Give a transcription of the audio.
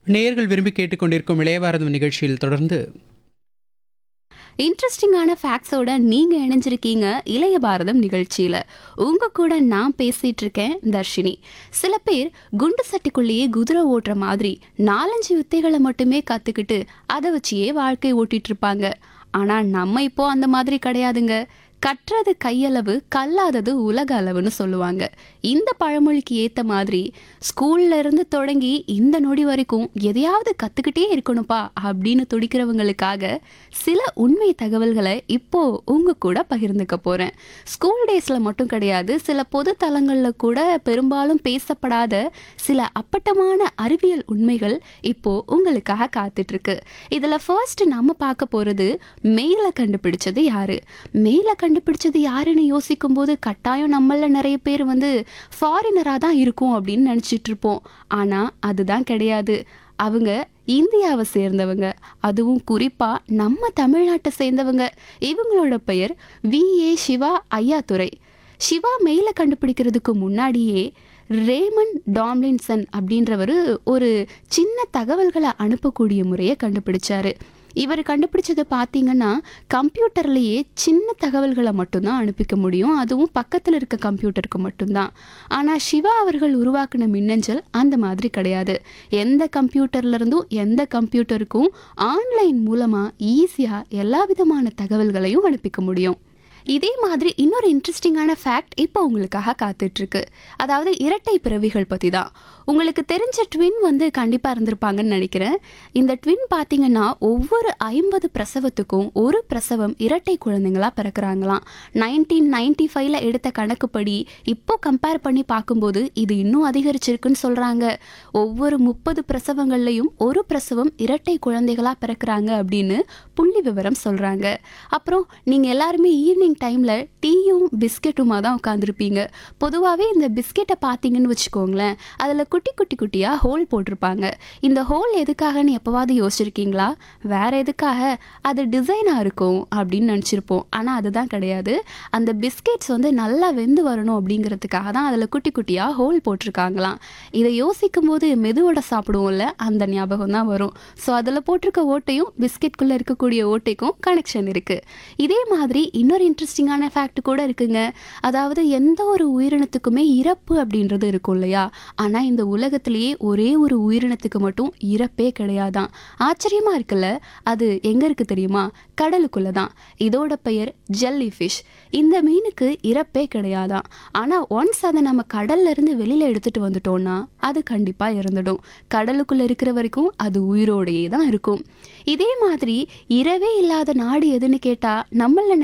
நேயர்கள் விரும்பி கேட்டுக்கொண்டிருக்கும் இளையபாரதம் நிகழ்ச்சியில் தொடர்ந்து இன்ட்ரெஸ்டிங்கான ஃபேக்ட்ஸோட நீங்க இணைஞ்சிருக்கீங்க இளைய பாரதம் நிகழ்ச்சியில உங்க கூட நான் பேசிட்டு இருக்கேன் தர்ஷினி சில பேர் குண்டு சட்டிக்குள்ளேயே குதிரை ஓட்டுற மாதிரி நாலஞ்சு வித்தைகளை மட்டுமே கத்துக்கிட்டு அதை வச்சியே வாழ்க்கை ஓட்டிட்டு இருப்பாங்க ஆனா நம்ம இப்போ அந்த மாதிரி கிடையாதுங்க கற்றது கையளவு கல்லாதது உலக அளவுன்னு சொல்லுவாங்க இந்த பழமொழிக்கு ஏத்த மாதிரி ஸ்கூல்ல இருந்து தொடங்கி இந்த நொடி வரைக்கும் எதையாவது கத்துக்கிட்டே இருக்கணும்ப்பா அப்படின்னு துடிக்கிறவங்களுக்காக சில உண்மை தகவல்களை இப்போ உங்க கூட பகிர்ந்துக்க போறேன் ஸ்கூல் டேஸ்ல மட்டும் கிடையாது சில பொது தளங்கள்ல கூட பெரும்பாலும் பேசப்படாத சில அப்பட்டமான அறிவியல் உண்மைகள் இப்போ உங்களுக்காக காத்துட்டு இருக்கு இதுல ஃபர்ஸ்ட் நம்ம பார்க்க போறது மெயில கண்டுபிடிச்சது யாரு மெயில கண்டுபிடிச்சது யாருன்னு யோசிக்கும் போது கட்டாயம் நம்மள நிறைய பேர் வந்து ஃபாரினராக தான் இருக்கும் அப்படின்னு நினச்சிட்டு இருப்போம் ஆனால் அதுதான் கிடையாது அவங்க இந்தியாவை சேர்ந்தவங்க அதுவும் குறிப்பாக நம்ம தமிழ்நாட்டை சேர்ந்தவங்க இவங்களோட பெயர் வி ஏ சிவா ஐயாதுரை சிவா மெயிலை கண்டுபிடிக்கிறதுக்கு முன்னாடியே ரேமன் டாம்லின்சன் அப்படின்றவர் ஒரு சின்ன தகவல்களை அனுப்பக்கூடிய முறையை கண்டுபிடிச்சாரு இவர் கண்டுபிடிச்சது பார்த்தீங்கன்னா கம்ப்யூட்டர்லேயே சின்ன தகவல்களை மட்டும்தான் அனுப்பிக்க முடியும் அதுவும் பக்கத்தில் இருக்க கம்ப்யூட்டருக்கு மட்டும்தான் ஆனால் சிவா அவர்கள் உருவாக்கின மின்னஞ்சல் அந்த மாதிரி கிடையாது எந்த கம்ப்யூட்டர்ல இருந்தும் எந்த கம்ப்யூட்டருக்கும் ஆன்லைன் மூலமாக ஈஸியாக எல்லா விதமான தகவல்களையும் அனுப்பிக்க முடியும் இதே மாதிரி இன்னொரு இன்ட்ரெஸ்டிங்கான ஃபேக்ட் இப்போ உங்களுக்காக காத்துட்ருக்கு அதாவது இரட்டை பிறவிகள் பற்றி தான் உங்களுக்கு தெரிஞ்ச ட்வின் வந்து கண்டிப்பாக இருந்திருப்பாங்கன்னு நினைக்கிறேன் இந்த ட்வின் பார்த்தீங்கன்னா ஒவ்வொரு ஐம்பது பிரசவத்துக்கும் ஒரு பிரசவம் இரட்டை குழந்தைங்களா பிறக்கிறாங்களாம் நைன்டீன் நைன்டி ஃபைவ்ல எடுத்த கணக்குப்படி இப்போ கம்பேர் பண்ணி பார்க்கும்போது இது இன்னும் அதிகரிச்சிருக்குன்னு சொல்கிறாங்க ஒவ்வொரு முப்பது பிரசவங்கள்லையும் ஒரு பிரசவம் இரட்டை குழந்தைகளா பிறக்கிறாங்க அப்படின்னு புள்ளி விவரம் சொல்கிறாங்க அப்புறம் நீங்கள் எல்லாருமே ஈவினிங் டைமில் டீயும் பிஸ்கெட்டுமா தான் உட்காந்துருப்பீங்க பொதுவாகவே இந்த பிஸ்கெட்டை பார்த்தீங்கன்னு வச்சுக்கோங்களேன் அதில் குட்டி குட்டி குட்டியாக ஹோல் போட்டிருப்பாங்க இந்த ஹோல் எதுக்காகன்னு எப்போவாவது யோசிச்சிருக்கீங்களா வேற எதுக்காக அது டிசைனாக இருக்கும் அப்படின்னு நினச்சிருப்போம் ஆனால் அதுதான் கிடையாது அந்த பிஸ்கெட்ஸ் வந்து நல்லா வெந்து வரணும் அப்படிங்கிறதுக்காக தான் அதில் குட்டி குட்டியாக ஹோல் போட்டிருக்காங்களாம் இதை யோசிக்கும் போது மெதுவோட சாப்பிடுவோம்ல அந்த ஞாபகம் தான் வரும் ஸோ அதில் போட்டிருக்க ஓட்டையும் பிஸ்கெட்குள்ளே இருக்கக்கூடிய ஓட்டைக்கும் கனெக்ஷன் இருக்குது இதே மாதிரி இன்னொரு இன்ட்ரெஸ்டிங்கான ஃபேக்ட் கூட இருக்குங்க அதாவது எந்த ஒரு உயிரினத்துக்குமே இறப்பு அப்படின்றது இருக்கும் இல்லையா ஆனால் இந்த உலகத்திலேயே ஒரே ஒரு உயிரினத்துக்கு மட்டும் இறப்பே கிடையாதான் ஆச்சரியமா இருக்குல்ல அது எங்க இருக்கு தெரியுமா கடலுக்குள்ள தான் இதோட பெயர் ஜெல்லி ஃபிஷ் இந்த மீனுக்கு இறப்பே கிடையாதான் ஆனா ஒன்ஸ் அதை நம்ம கடல்ல இருந்து வெளியில எடுத்துட்டு வந்துட்டோம்னா அது கண்டிப்பா இறந்துடும் கடலுக்குள்ள இருக்கிற வரைக்கும் அது உயிரோடையே தான் இருக்கும் இதே மாதிரி இரவே இல்லாத நாடு எதுன்னு கேட்டா நம்மள